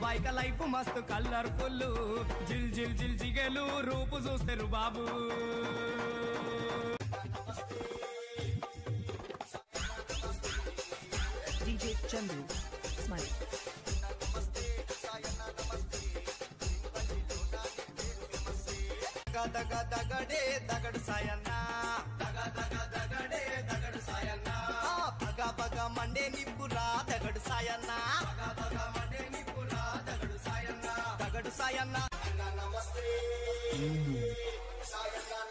Bike life మస్తు colourful జిల్ జిల్ జిల్ జిగలు రూపు చూస్తారు బాబు DJ Chandu. Smile. దగ దగడే దగడు సాయన్న దగ దగ దగడే దగడు సాయన్న పగ పగ మండే నిప్పురా దగడు సాయన్న పగ పగ మండే నిప్పురా దగడు సాయన్న దగడు సాయన్న నమస్తే సాయన్న